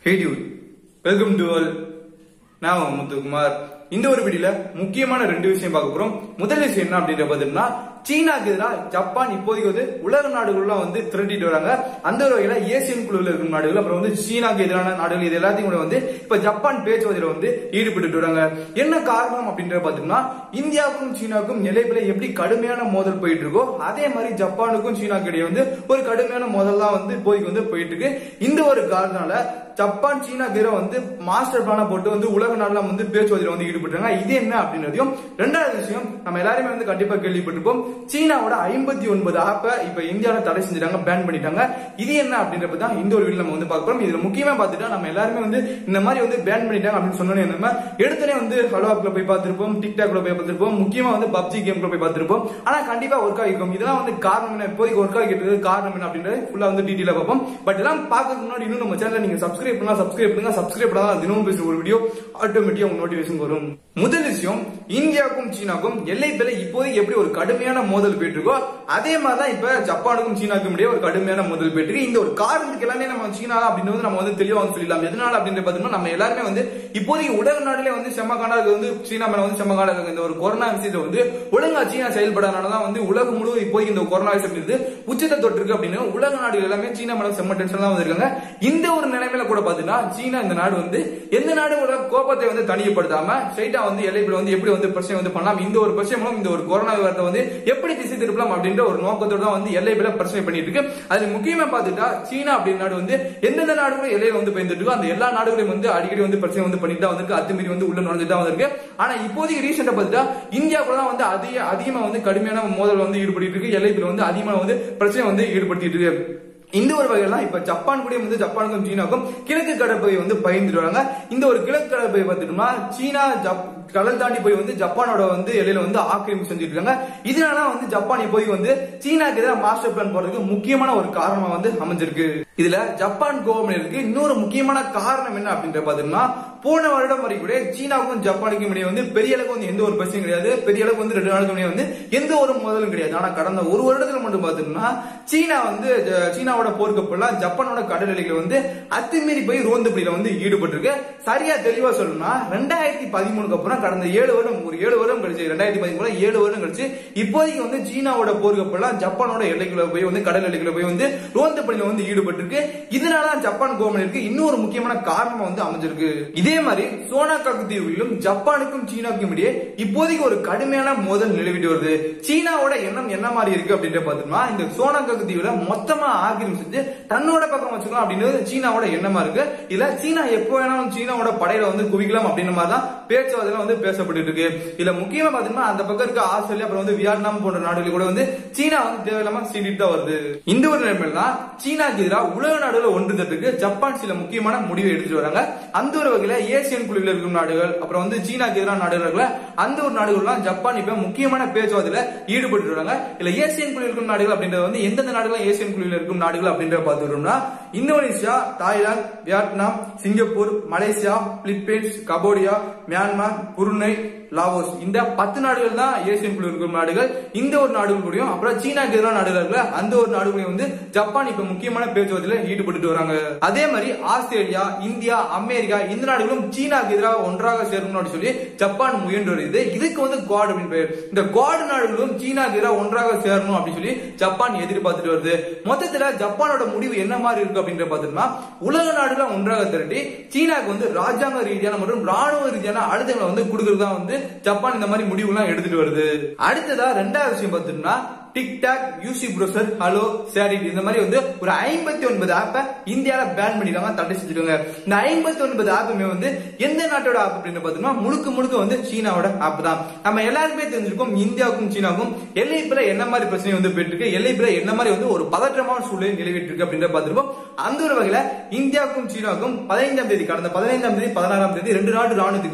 hey dude welcome to all நான் உங்க முத்துக்குமார் இந்த ஒரு வீடியோல முக்கியமான ரெண்டு விஷயம் பார்க்க போறோம் முதல் விஷயம் என்ன அப்படின்ற பாத்தீங்கன்னா சீனாக்கு எதிராக ஜப்பான் இப்போதைக்கு வந்து உலக நாடுகள்லாம் வந்து திரட்டிட்டு வராங்க அந்த ஒரு வகையில ஏசியன் குழுவில் இருக்கும் நாடுகள் அப்புறம் வந்து சீனாக்கு எதிரான நாடுகள் இது எல்லாத்தையும் கூட வந்து இப்ப ஜப்பான் பேச்சுவார்த்தையில வந்து ஈடுபட்டு வராங்க என்ன காரணம் அப்படின்றத பாத்தீங்கன்னா இந்தியாவுக்கும் சீனாவுக்கும் நிலைப்பில எப்படி கடுமையான மோதல் போயிட்டு இருக்கோ அதே மாதிரி ஜப்பானுக்கும் சீனாக்கு இடையே வந்து ஒரு கடுமையான மோதல் தான் வந்து இப்போதைக்கு வந்து போயிட்டு இருக்கு இந்த ஒரு காரணனால ஜப்பான் சீனா எதிராக வந்து மாஸ்டர் பிளான போட்டு வந்து உலக நாடுலாம் வந்து பேச்சுவார்த்தையில வந்து ஈடுபட்டாங்க இது என்ன அப்படின்றதையும் ரெண்டாவது விஷயம் நம்ம எல்லாருமே வந்து கண்டிப்பா கேள்விப்பட்டிருப்போம் சீனாவோட ஐம்பத்தி ஒன்பது ஆப்பை இப்ப இந்தியாவில தடை செஞ்சுட்டாங்க பேன் பண்ணிட்டாங்க இது என்ன அப்படின்றப்ப தான் இந்த ஒரு வீடியோ நம்ம வந்து பார்க்க போறோம் இதுல முக்கியமா பார்த்துட்டா நம்ம எல்லாருமே வந்து இந்த மாதிரி வந்து பேன் பண்ணிட்டாங்க அப்படின்னு சொன்னோன்னே நம்ம எடுத்தனே வந்து ஹலோ ஆப்ல போய் பார்த்திருப்போம் டிக்டாக்ல போய் பார்த்திருப்போம் முக்கியமா வந்து பப்ஜி கேம்ல போய் பார்த்திருப்போம் ஆனா கண்டிப்பா ஒர்க் ஆகிருக்கும் இதெல்லாம் வந்து காரணம் என்ன இப்போதைக்கு ஒர்க் ஆகிட்டு காரணம் என்ன அப்படின்றது ஃபுல்லா வந்து டீட்டெயிலா பார்ப்போம் பட் எல்லாம் பார்க்கறதுக்கு முன்னாடி இன்னும் நம்ம சேனலை நீங்க சப்ஸ்கிரைப் பண்ணா சப்ஸ்கிரைப் பண்ணுங்க சப்ஸ்கிரைப் பண்ணா தினமும் பேசுற ஒரு வீடியோ ஆட்டோமேட்டிக்கா உங்க நோட்டிபிகேஷன் வரும் முதல் விஷயம் இந்தியாவுக்கும் சீனாவுக்கும் எல்லை பிள்ளை இப்போதைக்கு எப்படி ஒரு கடுமையான மோதல் போயிட்டு இருக்கோ அதே மாதிரி தான் இப்ப ஜப்பானுக்கும் சீனாவுக்கும் இடையே ஒரு கடுமையான மோதல் போயிட்டு இருக்கு இந்த ஒரு காரணத்துக்கு எல்லாமே நம்ம சீனா அப்படின்னு வந்து நம்ம வந்து தெளிவா வந்து சொல்லிடலாம் எதனால அப்படின்னு பாத்தீங்கன்னா நம்ம எல்லாருமே வந்து இப்போதைக்கு உலக நாட்டிலே வந்து செம்ம காண்டா இருக்கு வந்து சீனா மேல வந்து செம்ம காண்டா இருக்கு இந்த ஒரு கொரோனா விஷயத்தை வந்து ஒழுங்கா சீனா செயல்படாதனாலதான் வந்து உலகம் முழுவதும் இப்போதைக்கு இந்த கொரோனா விஷயம் இருந்து உச்சத்தை தொட்டிருக்கு அப்படின்னு உலக நாடுகள் எல்லாமே சீனா மேல செம்ம டென்ஷன் தான் வந்திருக்காங்க இந்த ஒரு நிலைமையில கூட பாத்தீங்கன்னா சீனா இந்த நாடு வந்து எந்த நாடோட கோபத்தை வந்து தனியப்படுத்தாம ஸ்ட்ரைட்டா வந்து எல்லைப்புல வந்து எப்படி வந்து பிரச்சனை வந்து பண்ணலாம் இந்த ஒரு பிரச்சனை மூலம் இந்த ஒரு கொரோனா விவரத்தை வந்து எப்படி திசை திருப்பலாம் அப்படின்ற ஒரு நோக்கத்தோட தான் வந்து எல்லைப்புல பிரச்சனை பண்ணிட்டு இருக்கு அதுல முக்கியமா பாத்துட்டா சீனா அப்படின்னு நாடு வந்து எந்தெந்த நாடுகளும் எல்லையில வந்து பயந்துட்டு இருக்கோ அந்த எல்லா நாடுகளையும் வந்து அடிக்கடி வந்து பிரச்சனை வந்து பண்ணிட்டு தான் வந்திருக்கு அத்துமீறி வந்து உள்ள நுழைஞ்சுட்டு தான் வந்திருக்கு ஆனா இப்போதைக்கு ரீசெண்டா பாத்துட்டா இந்தியா கூட தான் வந்து அதிக அதிகமா வந்து கடுமையான மோதல் வந்து ஈடுபட்டு இருக்கு எல்லைப்புல வந்து அதிகமா வந்து பிரச்சனை வந்து ஈடுபடுத்திட்டு இருக்கு இந்த ஒரு வகையில இப்ப ஜப்பான் கூட வந்து ஜப்பானுக்கும் சீனாவுக்கும் கிழக்கு கடற்பகுதி வந்து பயந்துட்டு வராங்க இந்த ஒரு கிழக்கு கடற்பகுதி பார்த்துட்டோம்னா சீனா ஜப் கடல் தாண்டி போய் வந்து ஜப்பானோட வந்து எல்லையில வந்து ஆக்கிரமிப்பு செஞ்சுட்டு இருக்காங்க இதனால வந்து ஜப்பான் இப்போதைக்கு வந்து சீனாக்கு எதிராக மாஸ்டர் பிளான் போறதுக்கு முக்கியமான ஒரு காரணமா வந்து அமைஞ்சிருக்கு இதுல ஜப்பான் கவர்மெண்ட் இன்னொரு முக்கியமான காரணம் என்ன அப்படின்ற பாத்தீங்கன்னா போன வருடம் வரைக்கும் கூட சீனாவுக்கும் ஜப்பானுக்கும் இடையே வந்து பெரிய அளவுக்கு வந்து எந்த ஒரு பிரச்சனையும் கிடையாது பெரிய அளவுக்கு வந்து ரெண்டு நாளுக்கு வந்து எந்த ஒரு மோதலும் கிடையாது ஆனா கடந்த ஒரு வருடத்துல மட்டும் பாத்தீங்கன்னா சீனா வந்து சீனாவோட போர்க்கப்பெல்லாம் ஜப்பானோட கடல் எல்லைகளை வந்து அத்துமீறி போய் ரோந்து பிடியில வந்து ஈடுபட்டு இருக்கு சரியா தெளிவா சொல்லணும்னா ரெண்டாயிரத்தி பதிமூணுக்கு அப்புறம் கடந்த ஏழு வருடம் ஒரு ஏழு வருடம் கழிச்சு ரெண்டாயிரத்தி பதிமூணு ஏழு வருடம் கழிச்சு இப்போதைக்கு வந்து சீனாவோட போர்க்கப்பெல்லாம் ஜப்பானோட எல்லைக்குள்ள போய் வந்து கடல் எல்லைக்குள்ள போய் வந்து ரோந்து பணியில வந்து ஈடுபட்டு இருக்கு இதனால ஜப்பான் கவர்மெண்ட் இன்னொரு முக்கியமான காரணமா வந்து அமைஞ்சிருக்கு இதே மாதிரி சோனாகாக்கு தீவுகளிலும் ஜப்பானுக்கும் சீனாவுக்கும் இடையே இப்போதைக்கு ஒரு கடுமையான மோதல் நிலவிட்டு வருது சீனாவோட எண்ணம் என்ன மாதிரி இருக்கு அப்படின்ற பாத்தோம்னா இந்த சோனாகாக்கு தீவுல மொத்தமா ஆக்கிரம் செஞ்சு தன்னோட பக்கம் வச்சுக்கலாம் அப்படின்றது சீனாவோட எண்ணமா இருக்கு இல்ல சீனா எப்போ வேணாலும் சீனாவோட படையில வந்து குவிக்கலாம் அப்படின்ற மாதிரி தான் பேச்சுவார்த்தை வந்து பேசப்பட்டு இருக்கு இதுல முக்கியமா பாத்தீங்கன்னா அந்த பக்கம் இருக்க ஆஸ்திரேலியா அப்புறம் வந்து வியட்நாம் போன்ற நாடுகள் கூட வந்து சீனா வந்து தேவையில்லாம சீண்டிட்டு தான் வருது இந்த ஒரு நிலைமையில தான் சீனாக்கு எதிராக உலக நாடுகள் ஒன்று தட்டுக்கு ஜப்பான் சில முக்கியமான முடிவை எடுத்துட்டு வராங்க அந்த ஒரு வகையில ஏசியன் குழுவில் இருக்கும் நாடுகள் அப்புறம் வந்து சீனாக்கு எதிரான நாடுகள் அந்த ஒரு நாடுகள்லாம் ஜப்பான் இப்ப முக்கியமான பேச்சுவார்த்தையில ஈடுபட்டு வராங்க இல்ல ஏசியன் குழுவில் இருக்கும் நாடுகள் அப்படின்றது வந்து எந்தெந்த நாடுகள் ஏசியன் குழுவில் இருக்கும் நாடுகள் அப்படின்றத பார்த்துட்டோம்னா Indonesia Thailand Vietnam Singapore Malaysia Philippines Cambodia Myanmar Brunei Laos இந்த பத்து நாடுகள் தான் ஏசியன் குழு இருக்கும் நாடுகள் இந்த ஒரு நாடுகள் கூடயும் அப்புறம் சீனாக்கு எதிரான நாடுகள் அந்த ஒரு நாடுகளையும் வந்து ஜப்பான் இப்ப முக்கியமான பேச்சுவார்த்தையில ஈடுபட்டு வராங்க அதே மாதிரி ஆஸ்திரேலியா இந்தியா அமெரிக்கா இந்த நாடுகளும் சீனாக்கு எதிராக ஒன்றாக சேரணும் அப்படின்னு சொல்லி ஜப்பான் முயன்று வருது இதுக்கு வந்து குவாட் அப்படின்னு பேர் இந்த குவாட் நாடுகளும் சீனாக்கு எதிராக ஒன்றாக சேரணும் அப்படின்னு சொல்லி ஜப்பான் எதிர்பார்த்துட்டு வருது மொத்தத்துல ஜப்பானோட முடிவு என்ன மாதிரி இருக்கு அப்படின்ற பாத்தீங்கன்னா உலக நாடுகளை ஒன்றாக திரட்டி சீனாக்கு வந்து ராஜாங்க ரீதியான மற்றும் ராணுவ ரீதியான அழுத்தங்களை வந்து கொடுக்கறதா வந்து ஜப்பான் இந்த மாதிரி முடிவுலாம் எடுத்துட்டு வருது அடுத்ததா ரெண்டாவது விஷயம் பார்த்தோம்னா TikTok UC browser Helo SHAREit இந்த மாதிரி வந்து ஒரு ஐம்பத்தி ஒன்பது ஆப்பை இந்தியால பேன் பண்ணிருக்காங்க தடை செஞ்சிருக்காங்க இந்த ஐம்பத்தி ஒன்பது ஆப்புமே வந்து எந்த நாட்டோட ஆப் அப்படின்னு பார்த்தோம்னா முழுக்க முழுக்க வந்து சீனாவோட ஆப் தான் நம்ம எல்லாருக்குமே தெரிஞ்சிருக்கோம் இந்தியாவுக்கும் சீனாவுக்கும் எல்லைப்புல என்ன மாதிரி பிரச்சனை வந்து போயிட்டு இருக்கு எல்லைப்புல என்ன மாதிரி வந்து ஒரு பதற்றமான சூழ்நிலை நிலவிட்டு இருக்கு அப்படின்ற பார்த்திருப்போம் அந்த ஒரு வகையில இந்தியாவுக்கும் சீனாவுக்கும் பதினைந்தாம் தேதி கடந்த பதினைந்தாம் தேதி பதினாறாம் தேதி ரெண்டு நாடு ராணுவத்துக்குரிய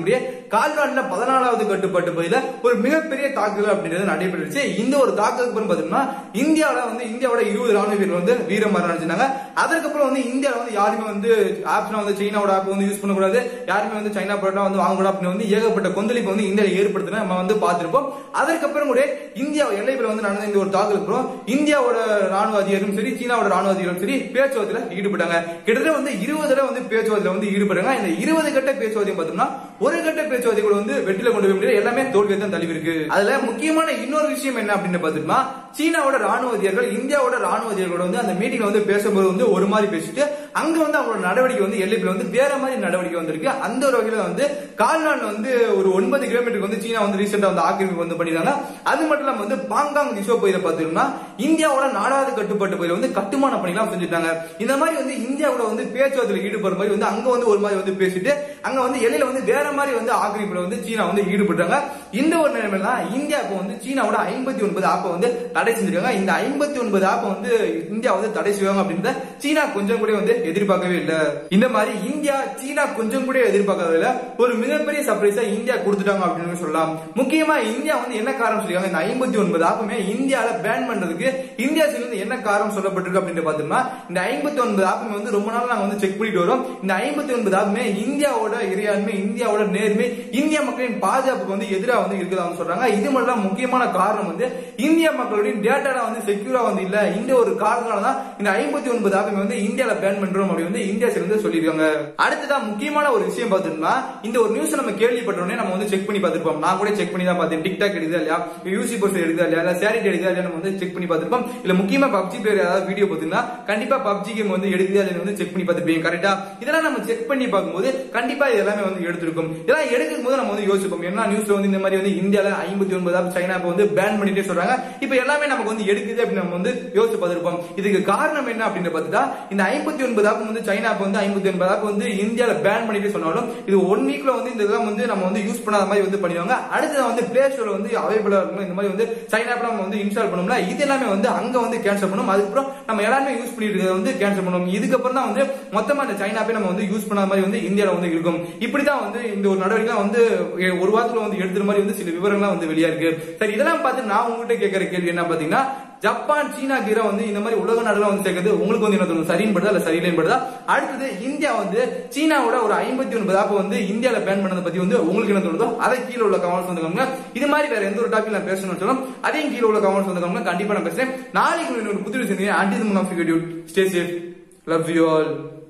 கால்நாட்டுல பதினாலாவது கட்டுப்பாட்டு பகுதியில ஒரு மிகப்பெரிய தாக்குதல் அப்படின்றது நடைபெற்றுச்சு இந்த ஒரு தாக்குதலுக்கு அப்புறம் பாத்தீங்கன்னா இந்தியாவில வந்து இந்தியாவோட இருபது ராணுவ வீரர்கள் வந்து வீரமரணம் அடைஞ்சாங்க அதற்கப்புறம் வந்து இந்தியாவில வந்து யாருமே வந்து ஆப்ஸ்னா வந்து சீனாவோட ஆப் வந்து யூஸ் பண்ணக்கூடாது யாருமே வந்து சைனா ப்ராடக்ட் வந்து வாங்கக்கூடாது அப்படின்னு வந்து ஏகப்பட்ட கொந்தளிப்பு வந்து இந்தியாவில் ஏற்படுத்தின நம்ம வந்து பார்த்திருப்போம் அதற்கப்புறம் கூட இந்தியா எல்லைப்புல வந்து நடந்த இந்த ஒரு தாக்குதலுக்கு அப்புறம் இந்தியாவோட ராணுவ அதிகாரியும் சரி சீனாவோட ராணுவ அதிகாரியும் சரி பேச்சுவார்த்தையில ஈடுபட்டாங்க கிட்டத்தட்ட வந்து இருபது தடவை வந்து பேச்சுவார்த்தையில வந்து ஈடுபட்டாங்க இந்த இருபது கட்ட பேச்சுவார்த்தை பார்த்தோம்னா ஒரு கட்ட பேச்சுவார்த்தை கூட வந்து வெற்றில கொண்டு போய் முடியாது எல்லாமே தோல்வியை தான் தள்ளி இருக்கு அதுல முக்கியமான இன்னொரு விஷயம் என்ன அப்படின்னு பார்த்தோம்னா சீனாவோட ராணுவ அதிகாரிகள் இந்தியாவோட ராணுவ அதிகாரிகளோட வந்து அந்த மீட்டிங்ல வந்து பேசும்போது வந்து ஒரு மாதிரி பேசிட்டு அங்க வந்து அவங்களோட நடவடிக்கை வந்து எல்லைப்புல வந்து வேற மாதிரி நடவடிக்கை வந்திருக்கு அந்த ஒரு வகையில வந்து கால்நாள் வந்து ஒரு ஒன்பது கிலோமீட்டருக்கு வந்து சீனா வந்து ரீசெண்டா வந்து ஆக்கிரமிப்பு வந்து பண்ணிருக்காங்க அது மட்டும் இல்லாம வந்து பாங்காங் திசோ பகுதியில பாத்தீங்கன்னா இந்தியாவோட நாடாவது கட்டுப்பாட்டு பகுதியில வந்து கட்டுமான பணிலாம் செஞ்சுட்டாங்க இந்த மாதிரி வந்து இந்தியாவோட வந்து பேச்சுவார்த்தையில் ஈடுபடுற மாதிரி வந்து அங்க வந்து ஒரு மாதிரி வந்து பேசிட்டு அங்க வந்து எல்லையில வந்து வேற மாதிரி வந்து ஆக்கிரமிப்புல வந்து சீனா வந்து ஈடுபட்டாங்க இந்த ஒரு நிலைமையில தான் இந்தியா இப்போ வந்து சீனாவோட ஐம்பத்தி ஒன்பது ஆப்பை வந்து தடை செஞ்சிருக்காங்க இந்த ஐம்பத்தி ஒன்பது ஆப்பை வந்து இந்தியா வந்து தடை செய்வாங்க அப்படின்றத சீனா கொஞ்சம் கூட வந்து எதிர்பார்க்கவே இல்ல இந்த மாதிரி இந்தியா சீனா கொஞ்சம் கூட எதிர்பார்க்கவே இல்ல ஒரு மிகப்பெரிய சர்ப்ரைஸா இந்தியா கொடுத்துட்டாங்க அப்படின்னு சொல்லலாம் முக்கியமா இந்தியா வந்து என்ன காரணம் சொல்லிருக்காங்க இந்த ஐம்பத்தி ஒன்பது ஆப்புமே இந்தியால பேன் பண்றதுக்கு இந்தியா சைடுல இருந்து என்ன காரணம் சொல்லப்பட்டிருக்கு அப்படின்னு பார்த்தோம்னா இந்த ஐம்பத்தி ஒன்பது ஆப்புமே வந்து ரொம்ப நாள் நாங்க வந்து செக் பண்ணிட்டு வரோம் இந்த ஐம்பத்தி ஒன்பது ஆப்புமே இந்தியாவோட இறையாண்மை இந்தியாவோட நேர்மை இந்திய மக்களின் பாதுகாப்புக்கு வந்து எதிராக வந்து இருக்குதான்னு சொல்றாங்க இது மட்டும் இல்லாம முக்கியமான காரணம் வந்து இந்திய மக்களுடைய டேட்டா வந்து செக்யூரா வந்து இல்ல இந்த ஒரு காரணத்தால தான் இந்த ஐம்பத்தி ஒன்பது ஆப்புமே வந்து இந்தியால பேன் பண்றோம் அப்படி வந்து இந்தியா சைடுல இருந்து சொல்லியிருக்காங்க அடுத்ததா முக்கியமான ஒரு விஷயம் பார்த்தோம்னா இந்த ஒரு நியூஸ் நம்ம கேள்விப்பட்டோடனே நம்ம வந்து செக் பண்ணி பார்த்திருப்போம் நான் கூட செக் பண்ணி தான் பார்த்தேன் டிக்டாக் எடுக்குதா இல்லையா யூசி போஸ்ட் எடுக்குதா இல்லையா இல்ல சேரிட்டி எடுக்குதா இல்லையா நம்ம வந்து செக் பண்ணி பார்த்திருப்போம் இல்ல முக்கியமா பப்ஜி பிளேயர் ஏதாவது வீடியோ பார்த்தீங்கன்னா கண்டிப்பா பப்ஜி கேம் வந்து எடுக்குதா இல்லையா வந்து செக் பண்ணி பார்த்திருப்பீங்க கரெக்டா இதெல்லாம் நம்ம செக் பண்ணி பார்க்கும்போது கண்டிப்பா இது எல்லாமே வந்து எடுத்திருக்கும் இதெல்லாம் எடுக்கும் போது நம்ம வந்து யோசிப்போம் ஏன்னா நியூஸ்ல வந்து இந்த மாதிரி வந்து இந்தியால ஐம்பத்தி ஒன்பது சைனா இப்ப வந்து பேன் பண்ணிட்டே சொல்றாங்க இப்ப எல்லாமே நமக்கு வந்து எடுக்குது அப்படின்னு நம்ம வந்து யோசிச்சு பார்த்திருப்போம் இதுக்கு காரணம் என்ன அப்படின்னு பார்த்துட்டா இந்த ஐம்பத்தி ஒன்பது ஆப் வந்து சைனா ஆப் வந்து ஐம்பத்தி ஒன்பது ஆப் வந்து இந்தியால பேன் பண்ணிட்டு சொன்னாலும் இது ஒன் வீக்ல வந்து இந்த இதெல்லாம் வந்து நம்ம வந்து யூஸ் பண்ணாத மாதிரி வந்து பண்ணிடுவாங்க அடுத்து வந்து பிளே ஸ்டோர்ல வந்து அவைபிளா இருக்கும் இந்த மாதிரி வந்து சைனா ஆப் நம்ம வந்து இன்ஸ்டால் பண்ணோம்ல இது எல்லாமே வந்து அங்க வந்து கேன்சல் பண்ணும் அதுக்கப்புறம் நம்ம எல்லாருமே யூஸ் பண்ணிட்டு இருக்கிறத வந்து கேன்சல் பண்ணுவோம் இதுக்கப்புறம் தான் வந்து மொத்தமா இந்த சைனா ஆப்பே நம்ம வந்து யூஸ் பண்ணாத மாதிரி வந்து இந்தியால வந்து இருக்கும் இப்படிதான் வந்து இந்த ஒரு நடவடிக்கை வந்து ஒரு வாரத்துல வந்து எடுத்துற மாதிரி வந்து சில விவரங்கள்லாம் வந்து வெளியா இருக்கு சரி இதெல்லாம் பார்த்து நான் உங்ககிட்ட கேட்கிற கேள்வி என்ன பாத்தீங்கன்னா ஜப்பான் சீனா கீரை வந்து இந்த மாதிரி உலக நாடுலாம் வந்து சேர்க்குது உங்களுக்கு வந்து என்ன தோணும் சரின்னு படுதா இல்ல சரியில்லைன்னு படுதா அடுத்தது இந்தியா வந்து சீனாவோட ஒரு ஐம்பத்தி ஒன்பது ஆப் வந்து இந்தியால பேன் பண்ணதை பத்தி வந்து உங்களுக்கு என்ன தோணுதோ அதை கீழே உள்ள கமெண்ட்ஸ் வந்து கம்முங்க இது மாதிரி வேற எந்த ஒரு டாபிக் நான் பேசணும்னு சொல்லும் அதையும் கீழே உள்ள கமெண்ட்ஸ் வந்து கம்முங்க கண்டிப்பா நான் பேசுறேன் நாளைக்கு ஒரு புது விஷயம் அண்டிது முன்னாடி stay safe love you all